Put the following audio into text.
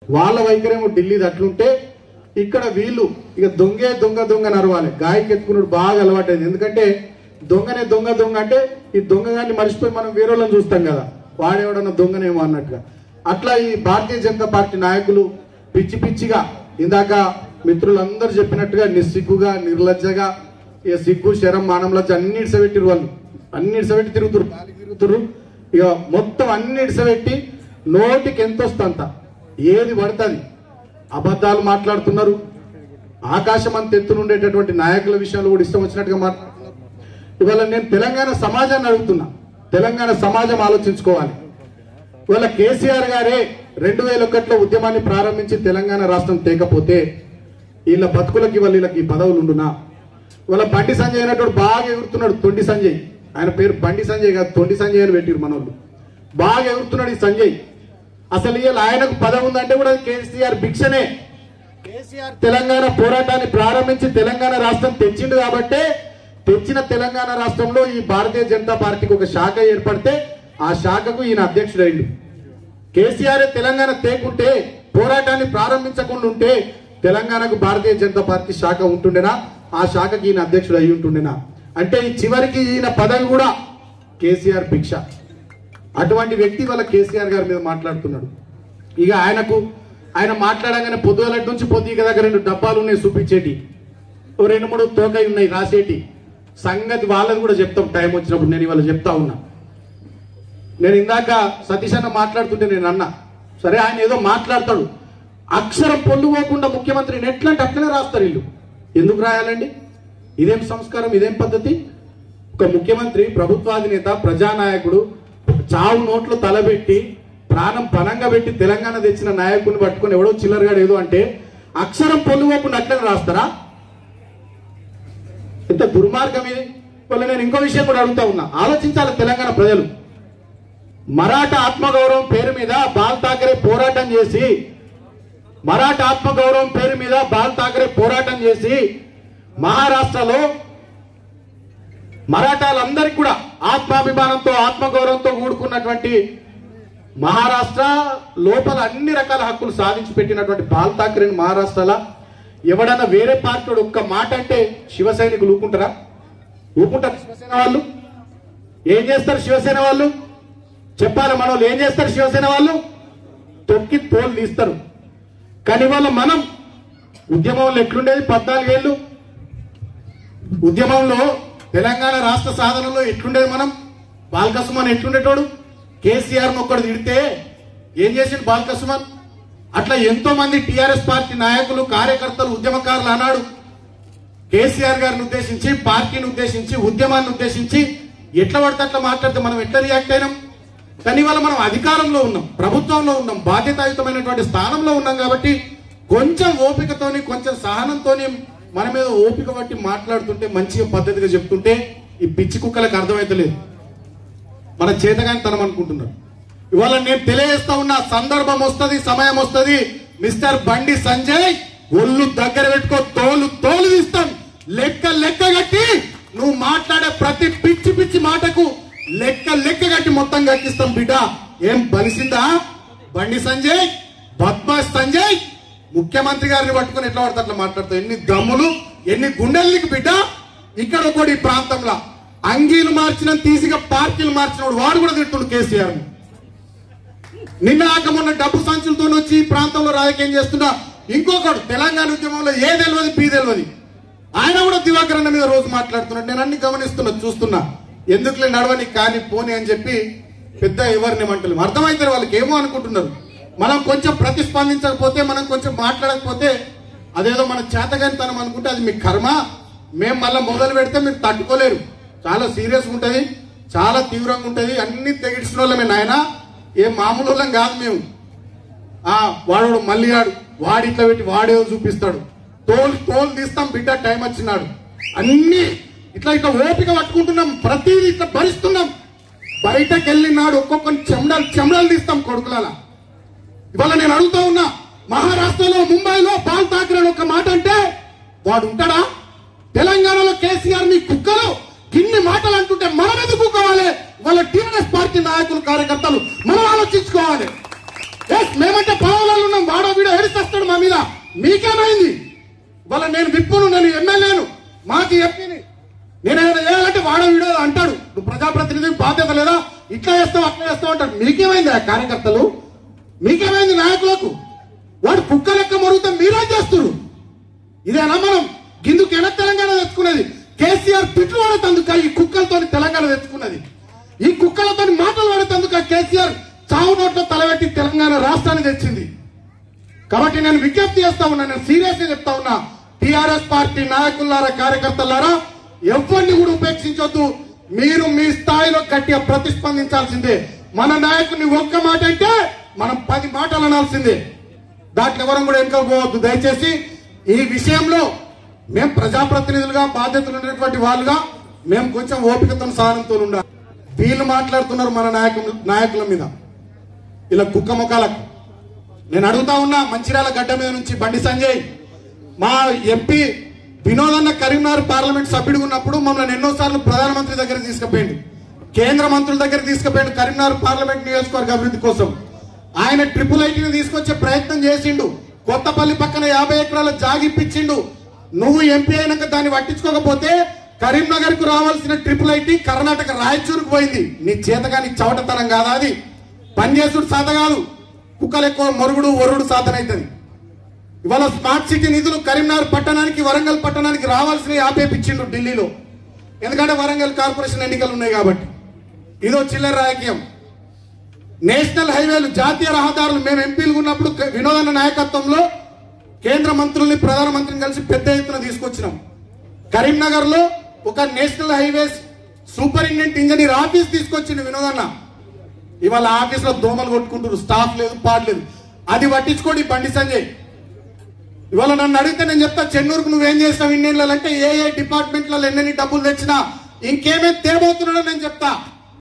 వాళ్ళ వైఖరేమో ఢిల్లీది అట్లుంటే ఇక్కడ వీళ్ళు ఇక దొంగే దొంగ దొంగ నరవాలి గాయకి ఎత్తుకున్నాడు బాగా అలవాటైంది ఎందుకంటే దొంగనే దొంగ దొంగ అంటే ఈ దొంగ గారిని మర్చిపోయి మనం వేరే వాళ్ళని చూస్తాం కదా వాడేవాడన్న దొంగనేమో అన్నట్టుగా అట్లా ఈ భారతీయ జనతా పార్టీ నాయకులు పిచ్చి పిచ్చిగా ఇందాక మిత్రులందరూ చెప్పినట్టుగా నిస్సిగ్గుగా నిర్లజ్జగా ఇక సిగ్గు శరం మానం లజ్జ అన్ని ఇడిసబెట్టిరు వాళ్ళు అన్ని ఇడిసబెట్టి తిరుగుతురు గాలికి తిరుగుతురు ఇక మొత్తం అన్ని ఇడిసబెట్టి నోటికి ఎంత వస్తుందంత ఏది పడుతుంది అబద్ధాలు మాట్లాడుతున్నారు ఆకాశం అంత ఎత్తునుండేటటువంటి నాయకుల విషయంలో కూడా ఇష్టం వచ్చినట్టుగా మాట్లాడుతున్నారు ఇవాళ నేను తెలంగాణ సమాజాన్ని అడుగుతున్నా తెలంగాణ సమాజం ఆలోచించుకోవాలి ఇవాళ కేసీఆర్ గారే రెండు వేల ఒకటిలో ఉద్యమాన్ని ప్రారంభించి తెలంగాణ రాష్ట్రం తేకపోతే వీళ్ళ బతుకులకి ఇవాళ వీళ్ళకి ఈ పదవులు ఉండునా ఇవాళ బండి సంజయ్ అనేటువంటి బాగా ఎగురుతున్నాడు తొండి సంజయ్ ఆయన పేరు బండి సంజయ్ కాదు తొండి సంజయ్ అని పెట్టిరు మనోళ్ళు బాగా ఎగురుతున్నాడు ఈ సంజయ్ అసలు ఇవాళ ఆయనకు పదవి ఉందంటే కూడా అది కేసీఆర్ భిక్షనే కేసీఆర్ తెలంగాణ పోరాటాన్ని ప్రారంభించి తెలంగాణ రాష్ట్రం తెచ్చిండు కాబట్టే తెచ్చిన తెలంగాణ రాష్ట్రంలో ఈ భారతీయ జనతా పార్టీకి ఒక శాఖ ఏర్పడితే ఆ శాఖకు ఈయన అధ్యక్షుడైండు కేసీఆర్ తెలంగాణ తేకుంటే పోరాటాన్ని ప్రారంభించకుండా ఉంటే తెలంగాణకు భారతీయ జనతా పార్టీ శాఖ ఉంటుండేనా ఆ శాఖకి ఈయన అధ్యక్షుడు అయి ఉంటుండేనా అంటే ఈ చివరికి ఈయన పదవి కూడా కేసీఆర్ భిక్ష అటువంటి వ్యక్తి వాళ్ళ కేసీఆర్ గారి మీద మాట్లాడుతున్నాడు ఇక ఆయనకు ఆయన మాట్లాడంగానే పొద్దుగల నుంచి పొద్దుగ దగ్గర రెండు డబ్బాలు ఉన్నాయి చూపించేటి ఓ రెండు మూడు తోకై ఉన్నాయి రాసేటి సంగతి వాళ్ళది కూడా చెప్తాం టైం వచ్చినప్పుడు నేను ఇవాళ చెప్తా ఉన్నా నేను ఇందాక సతీష్ అన్న మాట్లాడుతుంటే నేను అన్నా సరే ఆయన ఏదో మాట్లాడతాడు అక్షరం పొందుకోకుండా ముఖ్యమంత్రిని ఎట్లా అంటే అట్లనే రాస్తారు వీళ్ళు ఎందుకు రాయాలండి ఇదేం సంస్కారం ఇదేం పద్ధతి ఒక ముఖ్యమంత్రి ప్రభుత్వాధినేత ప్రజానాయకుడు చావు నోట్లు తలబెట్టి ప్రాణం పనంగా పెట్టి తెలంగాణ తెచ్చిన నాయకుడిని పట్టుకొని ఎవడో చిల్లరగాడు ఏదో అంటే అక్షరం పొందుకోకుండా అట్లనే రాస్తారా ఎంత దుర్మార్గం ఇది వాళ్ళ నేను ఇంకో విషయం కూడా అడుగుతా ఉన్నా ఆలోచించాలి తెలంగాణ ప్రజలు మరాఠా ఆత్మగౌరవం పేరు మీద బాల్ ఠాకరే పోరాటం చేసి మరాఠా ఆత్మగౌరవం పేరు మీద బాల్ ఠాకరే పోరాటం చేసి మహారాష్ట్రలో మరాఠాలందరికీ కూడా ఆత్మాభిమానంతో ఆత్మగౌరవంతో కూడుకున్నటువంటి మహారాష్ట్ర లోపల అన్ని రకాల హక్కులు సాధించి పెట్టినటువంటి బాల్ ఠాకరేని మహారాష్ట్రలో ఎవడన్నా వేరే పార్టీ వాడు ఒక్క మాట అంటే శివ సైనికులు ఊకుంటారా ఊకుంటారు శివసేన వాళ్ళు ఏం చేస్తారు శివసేన వాళ్ళు చెప్పాలి మన వాళ్ళు ఏం చేస్తారు శివసేన వాళ్ళు తొక్కి తోలు తీస్తారు కానీ వాళ్ళ మనం ఉద్యమంలో ఎట్లుండేది పద్నాలుగేళ్ళు ఉద్యమంలో తెలంగాణ రాష్ట్ర సాధనలో ఎట్లుండేది మనం బాల్కసుమన్ ఎట్లుండేటోడు కేసీఆర్ ఒక్కడు తిడితే ఏం చేసిండు బాల్కసుమన్ అట్లా ఎంతో మంది టిఆర్ఎస్ పార్టీ నాయకులు కార్యకర్తలు ఉద్యమకారులు అన్నాడు కేసీఆర్ గారిని ఉద్దేశించి పార్టీని ఉద్దేశించి ఉద్యమాన్ని ఉద్దేశించి ఎట్లా పడితే అట్లా మాట్లాడితే మనం ఎట్లా రియాక్ట్ అయినాం కానీ ఇవాళ మనం అధికారంలో ఉన్నాం ప్రభుత్వంలో ఉన్నాం బాధ్యతాయుతమైనటువంటి స్థానంలో ఉన్నాం కాబట్టి కొంచెం ఓపికతోని కొంచెం సహనంతోని మన మీద ఓపిక బట్టి మాట్లాడుతుంటే మంచిగా పద్ధతిగా చెప్తుంటే ఈ పిచ్చి కుక్కలకు అర్థమైతలేదు మన చేతగాని తనం అనుకుంటున్నారు ఇవాళ నేను తెలియజేస్తా ఉన్న సందర్భం వస్తది సమయం వస్తది మిస్టర్ బండి సంజయ్ ఒళ్ళు దగ్గర పెట్టుకో తోలు తోలు తీస్తాం లెక్క లెక్క కట్టి నువ్వు మాట్లాడే ప్రతి పిచ్చి పిచ్చి మాటకు లెక్క లెక్క కట్టి మొత్తం కట్టిస్తాం బిడ్డ ఏం బలిసిందా బండి సంజయ్ బద్మాష్ సంజయ్ ముఖ్యమంత్రి గారిని పట్టుకొని ఎట్లా పడితే అట్లా మాట్లాడతావు ఎన్ని దమ్ములు ఎన్ని గుండెలు నీకు బిడ్డ ఇక్కడ ఒకటి ఈ ప్రాంతంలో అంగీలు మార్చిన తీసిగా పార్టీలు మార్చినోడు వాడు కూడా తిట్టుడు కేసీఆర్ ని. నిన్న ఆక మొన్న డబ్బు సంచులతో వచ్చి ఈ ప్రాంతంలో రాజకీయం చేస్తున్నా ఇంకొకడు తెలంగాణ ఉద్యమంలో ఏ తెలియదు పీ తెలియదు ఆయన కూడా దివాకర్ అన్న మీద రోజు మాట్లాడుతున్నాడు నేను అన్ని గమనిస్తున్నా చూస్తున్నా ఎందుకులే నడవని కానీ పోని అని చెప్పి పెద్ద ఎవరిని మంటలు అర్థమైతే వాళ్ళకి ఏమో అనుకుంటున్నారు మనం కొంచెం ప్రతిస్పందించకపోతే మనం కొంచెం మాట్లాడకపోతే అదేదో మన చేతగానితనం అనుకుంటే అది మీ కర్మ మేము మళ్ళీ మొదలు పెడితే మీరు తట్టుకోలేరు చాలా సీరియస్ ఉంటది చాలా తీవ్రంగా ఉంటది అన్ని తెగిడిచిన వాళ్ళమే నాయనా ఏం మామూలు వాళ్ళం కాదు మేము ఆ వాడు మళ్ళీ ఆడు వాడి ఇట్లా పెట్టి వాడేదో చూపిస్తాడు తోలు తోలు తీస్తాం బిడ్డ టైం వచ్చినాడు అన్ని ఇట్లా ఇట్లా ఓపిక పట్టుకుంటున్నాం ప్రతిదీ ఇట్లా భరిస్తున్నాం బయటకు వెళ్ళినాడు ఒక్కొక్కరిని చెమడలు చెమడలు తీస్తాం కొడుకులలా ఇవాళ నేను అడుగుతా ఉన్నా మహారాష్ట్రలో ముంబైలో పాల్ ఠాకరే అని ఒక మాట అంటే వాడు ఉంటాడా తెలంగాణలో కేసీఆర్ మీ కుక్కలు గిన్ని మాటలు అంటుంటే మనం ఎందుకు కావాలి వాళ్ళ టీఆర్ఎస్ పార్టీ నాయకులు కార్యకర్తలు మనం ఆలోచించుకోవాలి ఎస్ మేమంటే పొలంలో ఉన్నాం వాడో వీడో మీకేమైంది వాళ్ళ నేను విప్పును నేను ఎమ్మెల్యేను మాకు ఎంపీని నేను ఏమైనా చేయాలంటే వాడ వీడో అంటాడు నువ్వు ప్రజాప్రతినిధి బాధ్యత లేదా ఇట్లా చేస్తావు అట్లా చేస్తావు అంటాడు మీకేమైంది ఆ కార్యకర్తలు మీకేమైంది నాయకులకు వాడు కుక్క లెక్క మరుగుతా మీరే చేస్తున్నారు ఇదేనా మనం గిందుకు ఎన తెలంగాణ తెచ్చుకున్నది కేసీఆర్ తిట్లు పడేందుక ఈ కుక్కలతో తెలంగాణ తెచ్చుకున్నది ఈ కుక్కలతో మాటలు పడేందుక కేసీఆర్ చావు నోట్లో తలబెట్టి తెలంగాణ రాష్ట్రాన్ని తెచ్చింది కాబట్టి నేను విజ్ఞప్తి చేస్తా ఉన్నా నేను సీరియస్ గా చెప్తా ఉన్నా టిఆర్ఎస్ పార్టీ నాయకులారా కార్యకర్తలారా ఎవరిని కూడా ఉపేక్షించొద్దు మీరు మీ స్థాయిలో గట్టిగా ప్రతిస్పందించాల్సిందే మన నాయకుని ఒక్క మాట అంటే మనం పది మాటలు అనాల్సిందే దాంట్లో ఎవరం కూడా వెనుక పోవద్దు దయచేసి ఈ విషయంలో మేము ప్రజాప్రతినిధులుగా బాధ్యతలు ఉన్నటువంటి వాళ్ళుగా మేము కొంచెం ఓపికతో సహనంతో ఉండాలి వీళ్ళు మాట్లాడుతున్నారు మన నాయకులు నాయకుల మీద ఇలా కుక్క ముఖాలకు నేను అడుగుతా ఉన్నా మంచిర్యాల గడ్డ మీద నుంచి బండి సంజయ్ మా ఎంపీ వినోద్ అన్న కరీంనగర్ పార్లమెంట్ సభ్యుడు ఉన్నప్పుడు మమ్మల్ని ఎన్నోసార్లు ప్రధానమంత్రి దగ్గర తీసుకుపోయింది కేంద్ర మంత్రుల దగ్గర తీసుకుపోయిండు కరీంనగర్ పార్లమెంట్ నియోజకవర్గ అభివృద్ధి కోసం ఆయన ట్రిపుల్ ఐటీని తీసుకొచ్చే ప్రయత్నం చేసిండు కొత్తపల్లి పక్కన యాభై ఎకరాల జాగిప్పించిండు నువ్వు ఎంపీ అయినాక దాన్ని పట్టించుకోకపోతే కరీంనగర్ కు రావాల్సిన ట్రిపుల్ ఐటీ కర్ణాటక రాయచూరుకు పోయింది నీ చేతగాని చవటతనం కాదా అది పనిచేసుడు సాధ కాదు కుక్కలు ఎక్కువ మొరుగుడు ఒరుడు సాధనైతుంది ఇవాళ స్మార్ట్ సిటీ నిధులు కరీంనగర్ పట్టణానికి వరంగల్ పట్టణానికి రావాల్సినవి ఆపేపించిండు ఢిల్లీలో ఎందుకంటే వరంగల్ కార్పొరేషన్ ఎన్నికలు ఉన్నాయి కాబట్టి ఇదో చిల్లర రాజకీయం నేషనల్ హైవేలు జాతీయ రహదారులు మేము ఎంపీలు ఉన్నప్పుడు క- వినోదన్న నాయకత్వంలో కేంద్ర మంత్రుల్ని ప్రధానమంత్రిని కలిసి పెద్ద ఎత్తున తీసుకొచ్చినాం కరీంనగర్ లో ఒక national highways superintendent engineer office తీసుకొచ్చింది వినోదన్న ఇవాళ ఆఫీస్ లో దోమలు కొట్టుకుంటారు స్టాఫ్ లేదు పాడలేదు అది పట్టించుకోండి బండి సంజయ్ ఇవాళ నన్ను అడిగితే నేను చెప్తా చెన్నూరుకు నువ్వేం చేస్తావు ఇన్నేళ్ళంటే ఏ ఏ డిపార్ట్మెంట్లలో ఎన్నెన్ని డబ్బులు తెచ్చినా ఇంకేమేం తేబోతున్నాడో నేను చెప్తా